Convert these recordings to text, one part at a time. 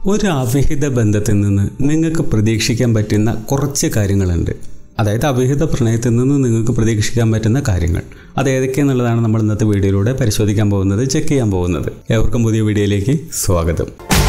ഒരു അവിഹിത ബന്ധത്തിൽ നിന്ന് നിങ്ങൾക്ക് പ്രതീക്ഷിക്കാൻ പറ്റുന്ന കുറച്ച് കാര്യങ്ങളുണ്ട് അതായത് അവിഹിത പ്രണയത്തിൽ നിന്ന് നിങ്ങൾക്ക് പ്രതീക്ഷിക്കാൻ പറ്റുന്ന കാര്യങ്ങൾ അത് ഏതൊക്കെയെന്നുള്ളതാണ് നമ്മൾ ഇന്നത്തെ വീഡിയോയിലൂടെ പരിശോധിക്കാൻ പോകുന്നത് ചെക്ക് ചെയ്യാൻ പോകുന്നത് ഏവർക്കും പുതിയ വീഡിയോയിലേക്ക് സ്വാഗതം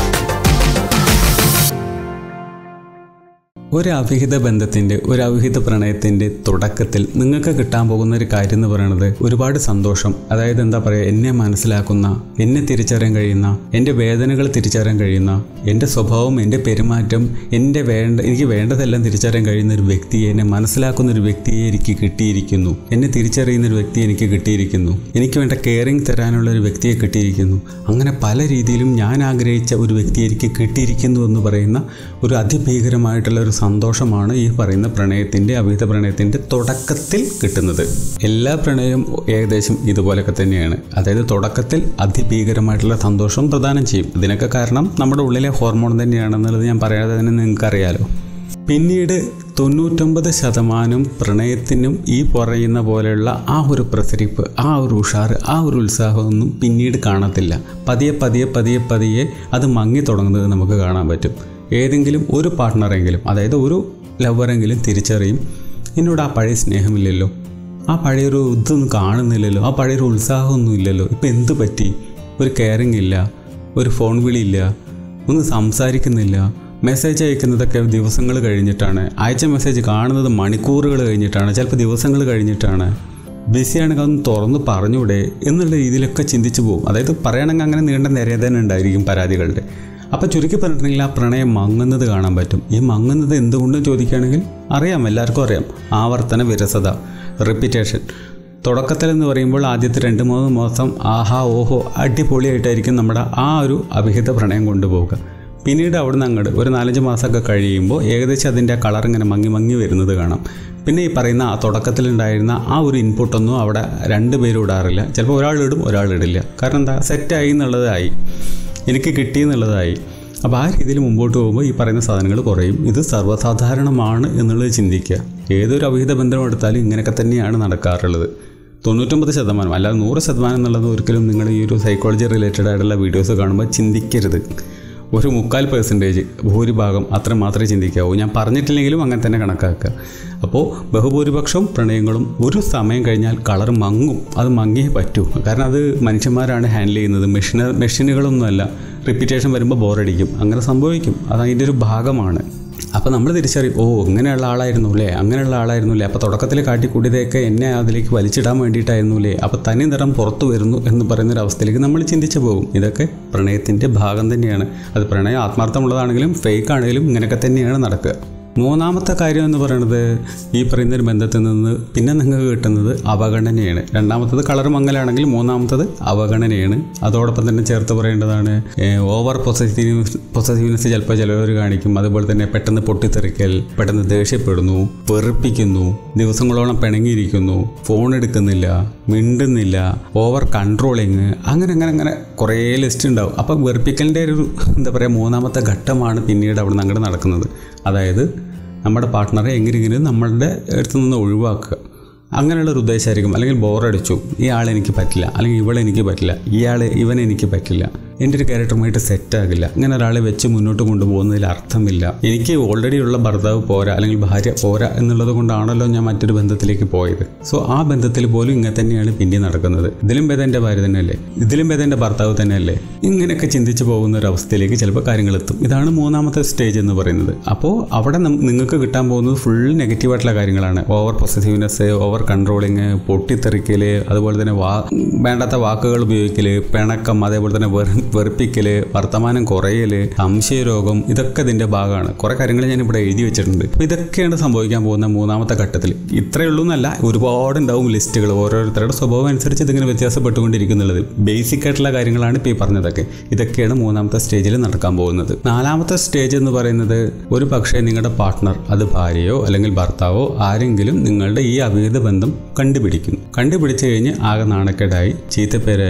ഒരു അവിഹിത ബന്ധത്തിൻ്റെ ഒരു അവിഹിത പ്രണയത്തിൻ്റെ തുടക്കത്തിൽ നിങ്ങൾക്ക് കിട്ടാൻ പോകുന്ന ഒരു കാര്യം എന്ന് പറയുന്നത് ഒരുപാട് സന്തോഷം അതായത് എന്താ പറയുക എന്നെ മനസ്സിലാക്കുന്ന എന്നെ തിരിച്ചറിയാൻ കഴിയുന്ന എൻ്റെ വേദനകൾ തിരിച്ചറിയാൻ കഴിയുന്ന എൻ്റെ സ്വഭാവം എൻ്റെ പെരുമാറ്റം എൻ്റെ വേണ്ട എനിക്ക് വേണ്ടതെല്ലാം തിരിച്ചറിയാൻ കഴിയുന്ന ഒരു വ്യക്തിയെ എന്നെ മനസ്സിലാക്കുന്ന ഒരു വ്യക്തിയെ എനിക്ക് കിട്ടിയിരിക്കുന്നു എന്നെ തിരിച്ചറിയുന്ന ഒരു വ്യക്തിയെ എനിക്ക് കിട്ടിയിരിക്കുന്നു എനിക്ക് വേണ്ട കെയറിങ് തരാനുള്ള ഒരു വ്യക്തിയെ കിട്ടിയിരിക്കുന്നു അങ്ങനെ പല രീതിയിലും ഞാൻ ആഗ്രഹിച്ച ഒരു വ്യക്തിയെ എനിക്ക് കിട്ടിയിരിക്കുന്നു എന്ന് പറയുന്ന ഒരു അതിഭീകരമായിട്ടുള്ള ഒരു സന്തോഷമാണ് ഈ പറയുന്ന പ്രണയത്തിൻ്റെ അവിഹിത പ്രണയത്തിൻ്റെ തുടക്കത്തിൽ കിട്ടുന്നത് എല്ലാ പ്രണയവും ഏകദേശം ഇതുപോലൊക്കെ തന്നെയാണ് അതായത് തുടക്കത്തിൽ അതിഭീകരമായിട്ടുള്ള സന്തോഷം പ്രദാനം ചെയ്യും ഇതിനൊക്കെ കാരണം നമ്മുടെ ഉള്ളിലെ ഹോർമോൺ തന്നെയാണെന്നുള്ളത് ഞാൻ പറയാതെ തന്നെ നിങ്ങൾക്കറിയാലോ പിന്നീട് തൊണ്ണൂറ്റൊമ്പത് ശതമാനം പ്രണയത്തിനും ഈ പറയുന്ന പോലെയുള്ള ആ ഒരു പ്രസരിപ്പ് ആ ഒരു ഉഷാറ് ആ ഒരു ഉത്സാഹമൊന്നും പിന്നീട് കാണത്തില്ല പതിയെ പതിയെ പതിയെ പതിയെ അത് മങ്ങി തുടങ്ങുന്നത് നമുക്ക് കാണാൻ പറ്റും ഏതെങ്കിലും ഒരു പാർട്ട്ണറെങ്കിലും അതായത് ഒരു ലവറെങ്കിലും തിരിച്ചറിയും എന്നോട് ആ പഴയ സ്നേഹമില്ലല്ലോ ആ പഴയൊരു ഇതൊന്നും കാണുന്നില്ലല്ലോ ആ പഴയൊരു ഉത്സാഹമൊന്നും ഇല്ലല്ലോ ഇപ്പം എന്ത് പറ്റി ഒരു കെയറിങ് ഇല്ല ഒരു ഫോൺ വിളിയില്ല ഒന്ന് സംസാരിക്കുന്നില്ല മെസ്സേജ് അയക്കുന്നതൊക്കെ ദിവസങ്ങൾ കഴിഞ്ഞിട്ടാണ് അയച്ച മെസ്സേജ് കാണുന്നത് മണിക്കൂറുകൾ കഴിഞ്ഞിട്ടാണ് ചിലപ്പോൾ ദിവസങ്ങൾ കഴിഞ്ഞിട്ടാണ് ബിസിയാണെങ്കിൽ അതൊന്ന് തുറന്ന് പറഞ്ഞൂടെ എന്നുള്ള രീതിയിലൊക്കെ ചിന്തിച്ചു പോകും അതായത് പറയുകയാണെങ്കിൽ അങ്ങനെ നീണ്ട നിര തന്നെ ഉണ്ടായിരിക്കും പരാതികളുടെ അപ്പോൾ ചുരുക്കി പറഞ്ഞിട്ടുണ്ടെങ്കിൽ ആ പ്രണയം മങ്ങുന്നത് കാണാൻ പറ്റും ഈ മങ്ങുന്നത് എന്തുകൊണ്ടും ചോദിക്കുകയാണെങ്കിൽ അറിയാം എല്ലാവർക്കും അറിയാം ആവർത്തന വിരസത റിപ്പീറ്റേഷൻ തുടക്കത്തിൽ എന്ന് പറയുമ്പോൾ ആദ്യത്തെ രണ്ട് മൂന്ന് മാസം ആഹാ ഓഹോ അടിപൊളിയായിട്ടായിരിക്കും നമ്മുടെ ആ ഒരു അവിഹിത പ്രണയം കൊണ്ടുപോവുക പിന്നീട് അവിടുന്ന് അങ്ങോട്ട് ഒരു നാലഞ്ച് മാസമൊക്കെ കഴിയുമ്പോൾ ഏകദേശം അതിൻ്റെ കളർ ഇങ്ങനെ മങ്ങി മങ്ങി വരുന്നത് കാണാം പിന്നെ ഈ പറയുന്ന ആ തുടക്കത്തിലുണ്ടായിരുന്ന ആ ഒരു ഇൻപുട്ടൊന്നും അവിടെ രണ്ട് പേരും ഇടാറില്ല ചിലപ്പോൾ ഒരാൾ ഇടും ഒരാൾ ഇടില്ല കാരണം എന്താ സെറ്റായി എന്നുള്ളതായി എനിക്ക് കിട്ടി എന്നുള്ളതായി അപ്പോൾ ആ രീതിയിൽ മുമ്പോട്ട് പോകുമ്പോൾ ഈ പറയുന്ന സാധനങ്ങൾ കുറയും ഇത് സർവ്വസാധാരണമാണ് എന്നുള്ളത് ചിന്തിക്കുക ഏതൊരു അവിഹിത ബന്ധം എടുത്താലും ഇങ്ങനെയൊക്കെ തന്നെയാണ് നടക്കാറുള്ളത് തൊണ്ണൂറ്റൊമ്പത് ശതമാനം അല്ലാതെ നൂറ് ശതമാനം എന്നുള്ളത് ഒരിക്കലും നിങ്ങൾ ഈ ഒരു സൈക്കോളജി റിലേറ്റഡ് ആയിട്ടുള്ള വീഡിയോസ് കാണുമ്പോൾ ചിന്തിക്കരുത് ഒരു മുക്കാൽ പെർസെൻറ്റേജ് ഭൂരിഭാഗം അത്ര മാത്രമേ ചിന്തിക്കാവൂ ഞാൻ പറഞ്ഞിട്ടില്ലെങ്കിലും അങ്ങനെ തന്നെ കണക്കാക്കുക അപ്പോൾ ബഹുഭൂരിപക്ഷം പ്രണയങ്ങളും ഒരു സമയം കഴിഞ്ഞാൽ കളർ മങ്ങും അത് മങ്ങിയേ പറ്റൂ കാരണം അത് മനുഷ്യന്മാരാണ് ഹാൻഡിൽ ചെയ്യുന്നത് മെഷീന മെഷീനുകളൊന്നുമല്ല റിപ്പീറ്റേഷൻ വരുമ്പോൾ ബോറടിക്കും അങ്ങനെ സംഭവിക്കും അത് അതിൻ്റെ ഒരു ഭാഗമാണ് അപ്പോൾ നമ്മൾ തിരിച്ചറിയും ഓ ഇങ്ങനെയുള്ള ആളായിരുന്നു അല്ലേ അങ്ങനെയുള്ള ആളായിരുന്നു അല്ലേ അപ്പോൾ തുടക്കത്തിൽ കാട്ടിക്കൂട്ടിയതൊക്കെ എന്നെ അതിലേക്ക് വലിച്ചിടാൻ വേണ്ടിയിട്ടായിരുന്നു അല്ലേ അപ്പോൾ തനി നിറം പുറത്തു വരുന്നു എന്ന് പറയുന്ന ഒരു അവസ്ഥയിലേക്ക് നമ്മൾ ചിന്തിച്ചു പോകും ഇതൊക്കെ പ്രണയത്തിൻ്റെ ഭാഗം തന്നെയാണ് അത് പ്രണയം ആത്മാർത്ഥമുള്ളതാണെങ്കിലും ഫേക്ക് ആണെങ്കിലും ഇങ്ങനെയൊക്കെ തന്നെയാണ് നടക്കുക മൂന്നാമത്തെ കാര്യം എന്ന് പറയുന്നത് ഈ പറയുന്ന ഒരു ബന്ധത്തിൽ നിന്ന് പിന്നെ നിങ്ങൾക്ക് കിട്ടുന്നത് അവഗണനയാണ് രണ്ടാമത്തത് കളർ മങ്ങലാണെങ്കിൽ മൂന്നാമത്തത് അവഗണനയാണ് അതോടൊപ്പം തന്നെ ചേർത്ത് പറയേണ്ടതാണ് ഓവർ പൊസസീവ് പൊസസീവ്നെസ് ചിലപ്പോൾ ചിലവർ കാണിക്കും അതുപോലെ തന്നെ പെട്ടെന്ന് പൊട്ടിത്തെറിക്കൽ പെട്ടെന്ന് ദേഷ്യപ്പെടുന്നു വെറുപ്പിക്കുന്നു ദിവസങ്ങളോളം പിണങ്ങിയിരിക്കുന്നു ഫോൺ എടുക്കുന്നില്ല മിണ്ടുന്നില്ല ഓവർ കൺട്രോളിങ് അങ്ങനെ അങ്ങനെ അങ്ങനെ കുറേ ലിസ്റ്റ് ഉണ്ടാവും അപ്പോൾ വെറുപ്പിക്കലിൻ്റെ ഒരു എന്താ പറയുക മൂന്നാമത്തെ ഘട്ടമാണ് പിന്നീട് അവിടെ നിന്ന് അങ്ങോട്ട് നടക്കുന്നത് അതായത് നമ്മുടെ പാർട്ട്ണറെ എങ്ങനെയെങ്കിലും നമ്മളുടെ അടുത്ത് നിന്ന് ഒഴിവാക്കുക അങ്ങനെയുള്ള ഒരു ഉദ്ദേശമായിരിക്കും അല്ലെങ്കിൽ ബോറടിച്ചു ഈ ആൾ എനിക്ക് പറ്റില്ല അല്ലെങ്കിൽ ഇവളെ എനിക്ക് പറ്റില്ല ഇയാൾ ഇവൻ എനിക്ക് പറ്റില്ല എൻ്റെ ഒരു ക്യാരക്ടറുമായിട്ട് സെറ്റ് ആകില്ല ഇങ്ങനെ ഒരാളെ വെച്ച് മുന്നോട്ട് കൊണ്ടുപോകുന്നതിൽ അർത്ഥമില്ല എനിക്ക് ഓൾറെഡി ഉള്ള ഭർത്താവ് പോരാ അല്ലെങ്കിൽ ഭാര്യ പോരാ എന്നുള്ളത് കൊണ്ടാണല്ലോ ഞാൻ മറ്റൊരു ബന്ധത്തിലേക്ക് പോയത് സോ ആ ബന്ധത്തിൽ പോലും ഇങ്ങനെ തന്നെയാണ് പിന്നെ നടക്കുന്നത് ഇതിലും ഭേദം എൻ്റെ ഭാര്യ തന്നെയല്ലേ ഇതിലും ഭേദം എൻ്റെ ഭർത്താവ് തന്നെയല്ലേ ഇങ്ങനെയൊക്കെ ചിന്തിച്ച് പോകുന്ന ഒരു അവസ്ഥയിലേക്ക് ചിലപ്പോൾ കാര്യങ്ങൾ എത്തും ഇതാണ് മൂന്നാമത്തെ സ്റ്റേജ് എന്ന് പറയുന്നത് അപ്പോൾ അവിടെ നിങ്ങൾക്ക് കിട്ടാൻ പോകുന്നത് ഫുൾ നെഗറ്റീവായിട്ടുള്ള കാര്യങ്ങളാണ് ഓവർ പൊസസീവ്നെസ് ഓവർ കൺട്രോളിങ് പൊട്ടിത്തെറിക്കൽ അതുപോലെ തന്നെ വാ വേണ്ടാത്ത വാക്കുകൾ ഉപയോഗിക്കൽ പിണക്കം അതേപോലെ തന്നെ വെറു വെറുപ്പിക്കൽ വർത്തമാനം കുറയൽ സംശയരോഗം ഇതൊക്കെ ഇതിൻ്റെ ഭാഗമാണ് കുറേ കാര്യങ്ങൾ ഞാൻ ഇവിടെ എഴുതി വെച്ചിട്ടുണ്ട് അപ്പോൾ ഇതൊക്കെയാണ് സംഭവിക്കാൻ പോകുന്ന മൂന്നാമത്തെ ഘട്ടത്തിൽ ഇത്രയേ ഉള്ളൂ എന്നല്ല ഒരുപാട് ഉണ്ടാവും ലിസ്റ്റുകൾ ഓരോരുത്തരുടെ സ്വഭാവം അനുസരിച്ച് ഇതിങ്ങനെ വ്യത്യാസപ്പെട്ടുകൊണ്ടിരിക്കുന്നുള്ളത് ബേസിക് ആയിട്ടുള്ള കാര്യങ്ങളാണ് ഇപ്പോൾ ഈ പറഞ്ഞതൊക്കെ ഇതൊക്കെയാണ് മൂന്നാമത്തെ സ്റ്റേജിൽ നടക്കാൻ പോകുന്നത് നാലാമത്തെ സ്റ്റേജ് എന്ന് പറയുന്നത് ഒരു പക്ഷേ നിങ്ങളുടെ പാർട്ട്ണർ അത് ഭാര്യയോ അല്ലെങ്കിൽ ഭർത്താവോ ആരെങ്കിലും നിങ്ങളുടെ ഈ അവിഹിത ബന്ധം കണ്ടുപിടിക്കുന്നു കണ്ടുപിടിച്ചു കഴിഞ്ഞ് ആകെ നാണക്കേടായി ചീത്തപ്പേരായി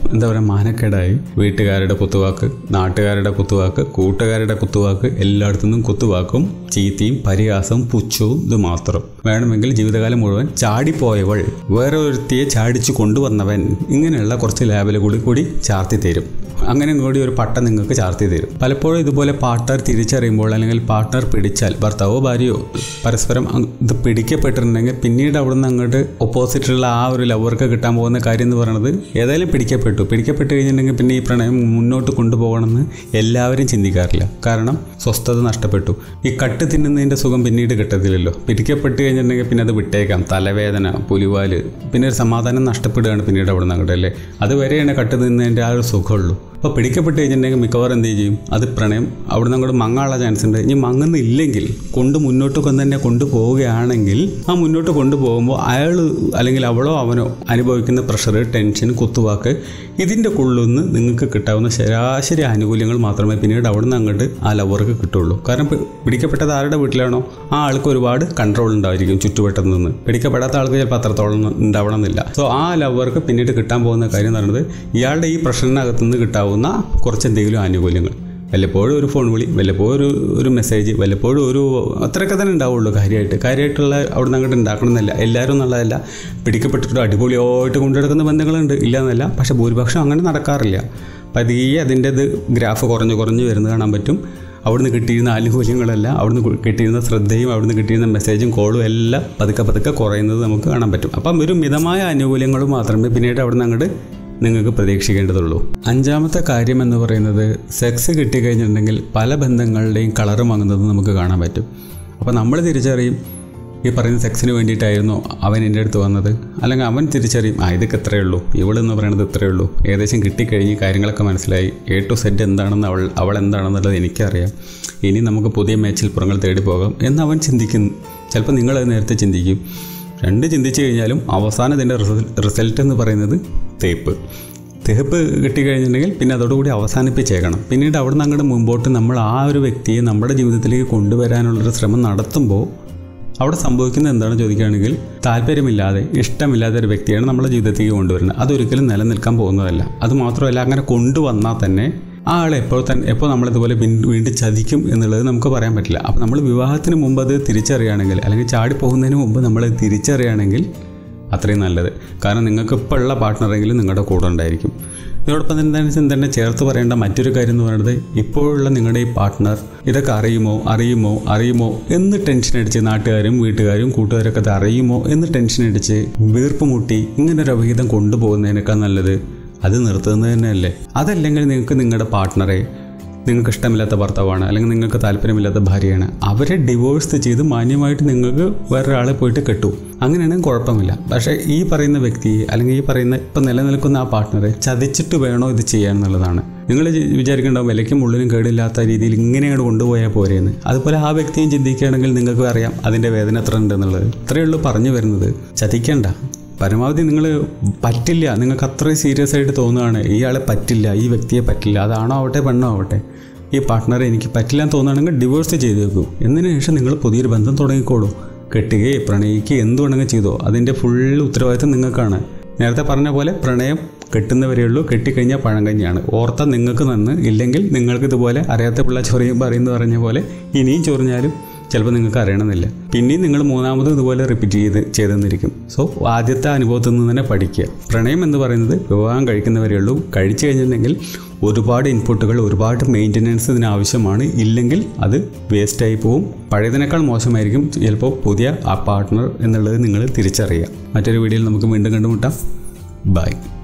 എന്താ പറയുക മാനക്കേടായി വീട്ടുകാരുടെ കുത്തുവാക്ക് നാട്ടുകാരുടെ കുത്തുവാക്ക് കൂട്ടുകാരുടെ കുത്തുവാക്ക് എല്ലായിടത്തു നിന്നും കുത്തുവാക്കും ചീത്തയും പരിഹാസവും പുച്ഛവും ഇത് മാത്രം വേണമെങ്കിൽ ജീവിതകാലം മുഴുവൻ ചാടിപ്പോയവൾ വേറെ ഒരുത്തിയെ ചാടിച്ചു കൊണ്ടുവന്നവൻ ഇങ്ങനെയുള്ള കുറച്ച് ലേബൽ കൂടി കൂടി ചാർത്തി തരും അങ്ങനെ കൂടി ഒരു പട്ട നിങ്ങൾക്ക് ചാർത്തി തരും പലപ്പോഴും ഇതുപോലെ പാർട്ട്ണർ തിരിച്ചറിയുമ്പോൾ അല്ലെങ്കിൽ പാർട്ട്ണർ പിടിച്ചാൽ ഭർത്താവോ ഭാര്യയോ പരസ്പരം അങ് ഇത് പിടിക്കപ്പെട്ടിട്ടുണ്ടെങ്കിൽ പിന്നീട് അവിടുന്ന് അങ്ങോട്ട് ഓപ്പോസിറ്റുള്ള ആ ഒരു ലവർക്ക് കിട്ടാൻ പോകുന്ന കാര്യം എന്ന് പറയുന്നത് ഏതായാലും പിടിക്കപ്പെട്ടു പിടിക്കപ്പെട്ട് കഴിഞ്ഞിട്ടുണ്ടെങ്കിൽ പിന്നെ ഈ പ്രണയം മുന്നോട്ട് കൊണ്ടുപോകണമെന്ന് എല്ലാവരും ചിന്തിക്കാറില്ല കാരണം സ്വസ്ഥത നഷ്ടപ്പെട്ടു ഈ കട്ട് തിന്നുന്നതിൻ്റെ സുഖം പിന്നീട് കിട്ടത്തില്ലല്ലോ പിടിക്കപ്പെട്ട് കഴിഞ്ഞിട്ടുണ്ടെങ്കിൽ പിന്നെ അത് വിട്ടേക്കാം തലവേദന പുലിവാല് പിന്നെ ഒരു സമാധാനം നഷ്ടപ്പെടുകയാണ് പിന്നീട് അവിടെ നിന്ന് അങ്ങോട്ട് അല്ലേ അതുവരെയാണ് കട്ട് തിന്നതിൻ്റെ ആ ഒരു സുഖമുള്ളൂ അപ്പോൾ പിടിക്കപ്പെട്ട് കഴിഞ്ഞിട്ടുണ്ടെങ്കിൽ മിക്കവാറും എന്ത് ചെയ്യും അത് പ്രണയം അവിടെ നിന്ന് അങ്ങോട്ട് മങ്ങാനുള്ള ചാൻസ് ഉണ്ട് ഇനി മങ്ങുന്നില്ലെങ്കിൽ കൊണ്ട് മുന്നോട്ട് കൊണ്ട് തന്നെ കൊണ്ടുപോവുകയാണെങ്കിൽ ആ മുന്നോട്ട് കൊണ്ടുപോകുമ്പോൾ അയാൾ അല്ലെങ്കിൽ അവളോ അവനോ അനുഭവിക്കുന്ന പ്രഷർ ടെൻഷൻ കുത്തുവാക്ക് ഇതിൻ്റെ ഉള്ളിൽ നിങ്ങൾക്ക് കിട്ടാവുന്ന ശരാശരി ആനുകൂല്യങ്ങൾ മാത്രമേ പിന്നീട് അവിടെ നിന്ന് അങ്ങോട്ട് ആ ലവർക്ക് കിട്ടുള്ളൂ കാരണം പി- പിടിക്കപ്പെട്ടത് ആരുടെ വീട്ടിലാണോ ആ ആൾക്ക് ഒരുപാട് കൺട്രോൾ ഉണ്ടായിരിക്കും ചുറ്റുവട്ടത്ത് നിന്ന് പിടിക്കപ്പെടാത്ത ആൾക്ക് ചിലപ്പോൾ അത്രത്തോളം ഉണ്ടാവണം എന്നില്ല സോ ആ ലവർക്ക് പിന്നീട് കിട്ടാൻ പോകുന്ന കാര്യം എന്ന് പറയുന്നത് ഇയാളുടെ ഈ പ്രഷറിനകത്ത് നിന്ന് കിട്ടാവുന്ന കുറച്ച് എന്തെങ്കിലും ആനുകൂല്യങ്ങൾ വല്ലപ്പോഴും ഒരു ഫോൺ വിളി വല്ലപ്പോഴും ഒരു ഒരു മെസ്സേജ് വല്ലപ്പോഴും ഒരു അത്രയൊക്കെ തന്നെ ഉണ്ടാവുള്ളൂ കാര്യമായിട്ട് കാര്യമായിട്ടുള്ള അവിടെ നിന്ന് അങ്ങോട്ട് ഉണ്ടാക്കണമെന്നില്ല എല്ലാവരും എന്നുള്ളതല്ല പിടിക്കപ്പെട്ടിട്ട് അടിപൊളിയായിട്ട് കൊണ്ടുനടക്കുന്ന ബന്ധങ്ങളുണ്ട് ഇല്ല എന്നല്ല പക്ഷേ ഭൂരിപക്ഷം അങ്ങനെ നടക്കാറില്ല പതിയെ അതിൻ്റെ ഇത് ഗ്രാഫ് കുറഞ്ഞ് കുറഞ്ഞ് വരുന്നത് കാണാൻ പറ്റും അവിടുന്ന് കിട്ടിയിരുന്ന ആനുകൂല്യങ്ങളെല്ലാം അവിടുന്ന് കു- കിട്ടിയിരുന്ന ശ്രദ്ധയും അവിടുന്ന് കിട്ടിയിരുന്ന മെസ്സേജും കോളും എല്ലാം പതുക്കെ പതുക്കെ കുറയുന്നത് നമുക്ക് കാണാൻ പറ്റും അപ്പം ഒരു മിതമായ ആനുകൂല്യങ്ങൾ മാത്രമേ പിന്നീട് അവിടുന്ന് അങ്ങോട്ട് നിങ്ങൾക്ക് പ്രതീക്ഷിക്കേണ്ടതുള്ളൂ അഞ്ചാമത്തെ കാര്യം എന്ന് പറയുന്നത് സെക്സ് കിട്ടിക്കഴിഞ്ഞിട്ടുണ്ടെങ്കിൽ പല ബന്ധങ്ങളുടെയും കളറ് വാങ്ങുന്നത് നമുക്ക് കാണാൻ പറ്റും അപ്പോൾ നമ്മൾ തിരിച്ചറിയും ഈ പറയുന്ന സെക്സിന് വേണ്ടിയിട്ടായിരുന്നോ അവൻ എൻ്റെ അടുത്ത് വന്നത് അല്ലെങ്കിൽ അവൻ തിരിച്ചറിയും ആ ഇതൊക്കെ ഇത്രയേ ഉള്ളൂ ഇവളെന്ന് പറയുന്നത് ഇത്രയേ ഉള്ളൂ ഏകദേശം കിട്ടിക്കഴിഞ്ഞ് കാര്യങ്ങളൊക്കെ മനസ്സിലായി എ ടു സെറ്റ് എന്താണെന്ന് അവൾ അവൾ എന്താണെന്നുള്ളത് എനിക്കറിയാം ഇനി നമുക്ക് പുതിയ മേച്ചിൽപ്പുറങ്ങൾ തേടി പോകാം എന്ന് അവൻ ചിന്തിക്കുന്നു ചിലപ്പോൾ നിങ്ങളത് നേരത്തെ ചിന്തിക്കും രണ്ട് ചിന്തിച്ചു കഴിഞ്ഞാലും അവസാനം ഇതിൻ്റെ റിസൾട്ട് എന്ന് പറയുന്നത് തേപ്പ് തേപ്പ് കിട്ടിക്കഴിഞ്ഞിട്ടുണ്ടെങ്കിൽ പിന്നെ അതോടുകൂടി അവസാനിപ്പിച്ചേക്കണം പിന്നീട് അവിടെ നിന്ന് അങ്ങോട്ട് മുമ്പോട്ട് നമ്മൾ ആ ഒരു വ്യക്തിയെ നമ്മുടെ ജീവിതത്തിലേക്ക് കൊണ്ടുവരാനുള്ളൊരു ശ്രമം നടത്തുമ്പോൾ അവിടെ സംഭവിക്കുന്നത് എന്താണെന്ന് ചോദിക്കുകയാണെങ്കിൽ താല്പര്യമില്ലാതെ ഇഷ്ടമില്ലാത്ത ഒരു വ്യക്തിയാണ് നമ്മുടെ ജീവിതത്തിലേക്ക് കൊണ്ടുവരുന്നത് അതൊരിക്കലും നിലനിൽക്കാൻ പോകുന്നതല്ല അത് മാത്രമല്ല അങ്ങനെ കൊണ്ടുവന്നാൽ തന്നെ ആ ആൾ എപ്പോൾ തന്നെ എപ്പോൾ നമ്മളിതുപോലെ പിൻ- വീണ്ടും ചതിക്കും എന്നുള്ളത് നമുക്ക് പറയാൻ പറ്റില്ല അപ്പോൾ നമ്മൾ വിവാഹത്തിന് മുമ്പ് അത് തിരിച്ചറിയുകയാണെങ്കിൽ അല്ലെങ്കിൽ ചാടി പോകുന്നതിന് മുമ്പ് നമ്മൾ തിരിച്ചറിയുകയാണെങ്കിൽ അത്രയും നല്ലത് കാരണം നിങ്ങൾക്ക് ഇപ്പോൾ ഉള്ള പാർട്ട്ണറെങ്കിലും നിങ്ങളുടെ കൂടെ ഉണ്ടായിരിക്കും ഇതോടൊപ്പം തന്നെ തന്നെ തന്നെ ചേർത്ത് പറയേണ്ട മറ്റൊരു കാര്യം എന്ന് പറയുന്നത് ഇപ്പോഴുള്ള നിങ്ങളുടെ ഈ പാർട്ട്ണർ ഇതൊക്കെ അറിയുമോ അറിയുമോ അറിയുമോ എന്ന് ടെൻഷൻ അടിച്ച് നാട്ടുകാരും വീട്ടുകാരും കൂട്ടുകാരൊക്കെ അത് അറിയുമോ എന്ന് ടെൻഷൻ അടിച്ച് വീർപ്പ് മുട്ടി ഇങ്ങനെ ഒരു അവിഹിതം കൊണ്ടുപോകുന്നതിനേക്കാൾ നല്ലത് അത് നിർത്തുന്നത് തന്നെയല്ലേ അതല്ലെങ്കിൽ നിങ്ങൾക്ക് നിങ്ങളുടെ പാർട്ട്ണറെ നിങ്ങൾക്ക് ഇഷ്ടമില്ലാത്ത ഭർത്താവാണ് അല്ലെങ്കിൽ നിങ്ങൾക്ക് താല്പര്യമില്ലാത്ത ഭാര്യയാണ് അവരെ ഡിവോഴ്സ് ചെയ്ത് മാന്യമായിട്ട് നിങ്ങൾക്ക് വേറൊരാളെ പോയിട്ട് കെട്ടു അങ്ങനെയാണെങ്കിൽ കുഴപ്പമില്ല പക്ഷേ ഈ പറയുന്ന വ്യക്തിയെ അല്ലെങ്കിൽ ഈ പറയുന്ന ഇപ്പം നിലനിൽക്കുന്ന ആ പാർട്ട്ണറെ ചതിച്ചിട്ട് വേണോ ഇത് ചെയ്യാൻ എന്നുള്ളതാണ് നിങ്ങൾ വിചാരിക്കേണ്ടാവും വിലയ്ക്കും ഉള്ളിനും കേടില്ലാത്ത രീതിയിൽ ഇങ്ങനെയാണ് കൊണ്ടുപോയാൽ പോരെയെന്ന് അതുപോലെ ആ വ്യക്തിയും ചിന്തിക്കുകയാണെങ്കിൽ നിങ്ങൾക്ക് അറിയാം അതിൻ്റെ വേദന എത്ര ഉണ്ടെന്നുള്ളത് ഇത്രയേ ഉള്ളൂ പറഞ്ഞു വരുന്നത് ചതിക്കണ്ട പരമാവധി നിങ്ങൾ പറ്റില്ല നിങ്ങൾക്ക് അത്രയും സീരിയസ് ആയിട്ട് തോന്നുകയാണ് ഇയാളെ പറ്റില്ല ഈ വ്യക്തിയെ പറ്റില്ല അതാണോ ആവട്ടെ പെണ്ണോ ആവട്ടെ ഈ പാർട്ട്ണറെ എനിക്ക് പറ്റില്ല എന്ന് തോന്നുകയാണെങ്കിൽ ഡിവോഴ്സ് ചെയ്ത് വെക്കൂ എന്നതിന് ശേഷം നിങ്ങൾ പുതിയൊരു ബന്ധം തുടങ്ങിക്കോളൂ കെട്ടുകയോ പ്രണയിക്കുകയോ എന്ത് വേണമെങ്കിൽ ചെയ്തോ അതിൻ്റെ ഫുൾ ഉത്തരവാദിത്തം നിങ്ങൾക്കാണ് നേരത്തെ പറഞ്ഞ പോലെ പ്രണയം കെട്ടുന്നവരേ ഉള്ളൂ കെട്ടിക്കഴിഞ്ഞാൽ പഴങ്കഞ്ഞിയാണ് ഓർത്ത നിങ്ങൾക്ക് നന്ന് ഇല്ലെങ്കിൽ നിങ്ങൾക്ക് ഇതുപോലെ അറിയാത്ത പിള്ള ചൊറിയും പറയുന്നു പറഞ്ഞ പോലെ ഇനിയും ചൊറിഞ്ഞാലും ചിലപ്പോൾ നിങ്ങൾക്ക് അറിയണമെന്നില്ല പിന്നെയും നിങ്ങൾ മൂന്നാമത് ഇതുപോലെ റിപ്പീറ്റ് ചെയ്ത് ചെയ്തെന്നിരിക്കും സോ ആദ്യത്തെ അനുഭവത്തിൽ നിന്ന് തന്നെ പഠിക്കുക പ്രണയം എന്ന് പറയുന്നത് വിവാഹം കഴിക്കുന്നവരേ ഉള്ളൂ കഴിച്ചു കഴിഞ്ഞിട്ടുണ്ടെങ്കിൽ ഒരുപാട് ഇൻപുട്ടുകൾ ഒരുപാട് മെയിൻ്റനൻസ് ഇതിന് ആവശ്യമാണ് ഇല്ലെങ്കിൽ അത് വേസ്റ്റായി പോവും പഴയതിനേക്കാൾ മോശമായിരിക്കും ചിലപ്പോൾ പുതിയ ആ പാർട്ട്ണർ എന്നുള്ളത് നിങ്ങൾ തിരിച്ചറിയുക മറ്റൊരു വീഡിയോയിൽ നമുക്ക് വീണ്ടും കണ്ടുമുട്ടാം ബൈ